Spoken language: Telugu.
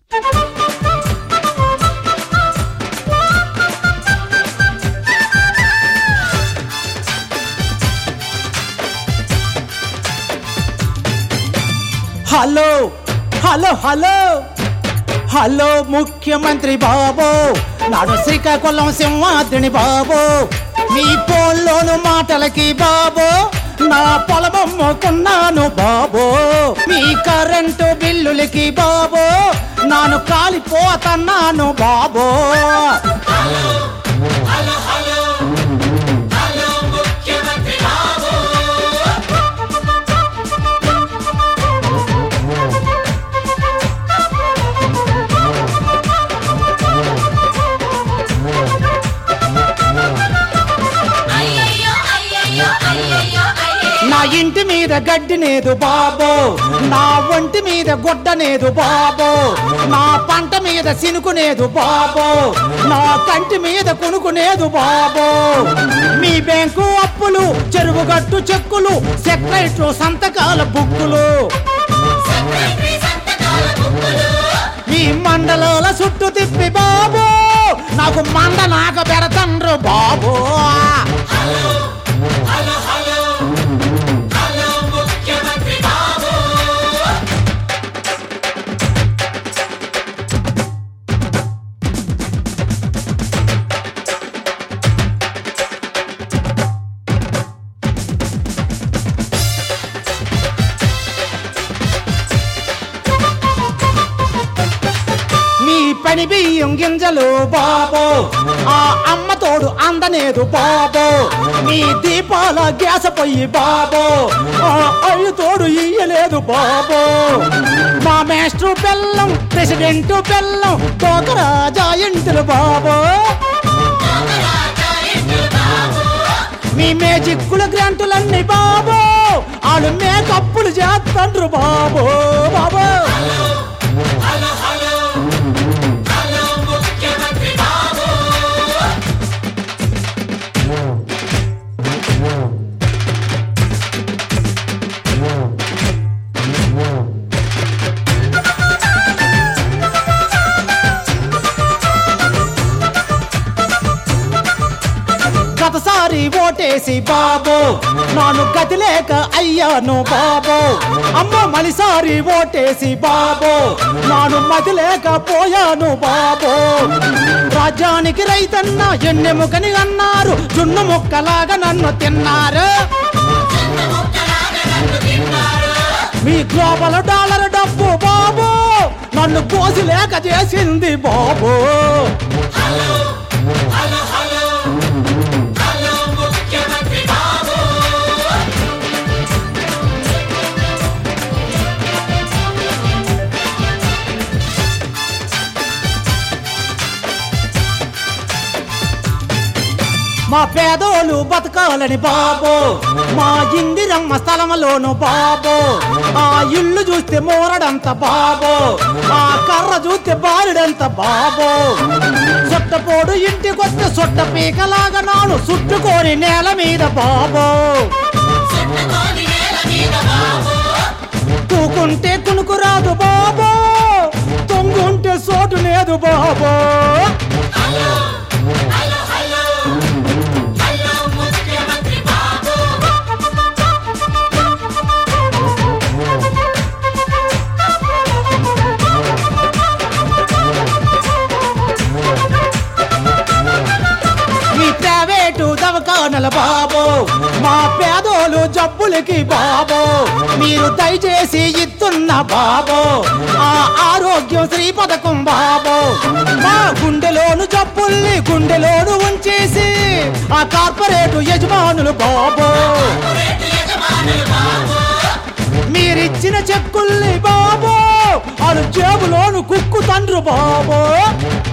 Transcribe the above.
హలో హలో హలో హలో ముఖ్యమంత్రి బాబు నాడు శ్రీకాకుళం సింహాద్రిని బాబు మీ ఫోన్లోను మాటలకి బాబు నా పొలమమ్ముకున్నాను బాబు మీ కరెంటు బిల్లులకి బాబు నాను కాలిపోతున్నాను బాబు అయ్యయ్యో అయ్యయ్యో అయ్యయ్యో అయ్యయ్యో నా ఇంటి మీద గడ్డినేదు బాబు నా ఒంటి మీద గుడ్డనేదు బాబు నా పంట మీద సినుకునేదు బాబు నా కంటి మీద కొనుక్కునేదు బాబు మీ బ్యాంకు అప్పులు చెరువుగట్టు చెక్కులు సెక్రటరీ సంతకాల బుక్కులు సెక్రటరీ సంతకాల బుక్కులు ఈ మండలాల చుట్టూ తిప్పి బాబు నాకు మండ నాక పెడతండ్రు బాబు ముఖ్యమంత్రి బాబు మీ పని బియ్యం గింజలు బాబు ఆ అమ్మ తోడు అందనేదు బాబు మీ దీపాల గ్యాస పొయ్యి బాబు ఆ అయ్య తోడు ఇయ్యలేదు బాబు మా మాస్టర్ బెల్లం ప్రెసిడెంట్ బెల్లం తోకరా జాయింట్లు బాబు మీ మేజిక్కుల గ్రాంటులన్నీ బాబు వాళ్ళు మేకప్పులు చేస్తండ్రు బాబు బాబు ముఖ్యమంత్రి బాబు గతసారి ఓటేసి బాబు నాను గతి లేక అయ్యాను బాబు అమ్మ మలిసారి ఓటేసి బాబు నాను మతి లేక పోయాను బాబు రాజ్యానికి రైతన్న ఎన్నెముకని అన్నారు జున్ను ముక్కలాగా నన్ను తిన్నారు మీ గ్లోబల్ డాలర్ డబ్బు బాబు నన్ను కోసి లేక చేసింది బాబు ముఖ్యమంత్రి బాబు మా పేదోళ్ళు బతకాలని బాబు మా ఇందిరమ్మ స్థలములోను బాబు ఆ ఇల్లు చూస్తే మోరడంత బాబు ఆ కర్ర చూస్తే బాలుడంత బాబు సొట్టపోడు ఇంటికొస్తే సొట్ట పీకలాగా నాను చుట్టుకొని నేల మీద బాబు చుట్టుకోని నేల మీద బాబు తూకుంటే కునుకు రాదు బాబు తొంగుంటే సోటు లేదు బాబు హలో హలో హలో ముఖ్యమంత్రి బాబు మీ ప్రైవేటు దవకానల బాబు మా పేదోలు జబ్బులకి బాబు మీరు దయచేసి ఇస్తున్న బాబు ఆ ఆరోగ్యం శ్రీ పథకం బాబు మా గుండెలోను జబ్బుల్ని గుండెలోను ఉంచేసి ఆ కార్పొరేటు యజమానులు బాబు రేటు యజమానులు బాబు మీరిచ్చిన చెక్కుల్ని బాబు వాళ్ళు జేబులోను కుక్కు తండ్రు బాబు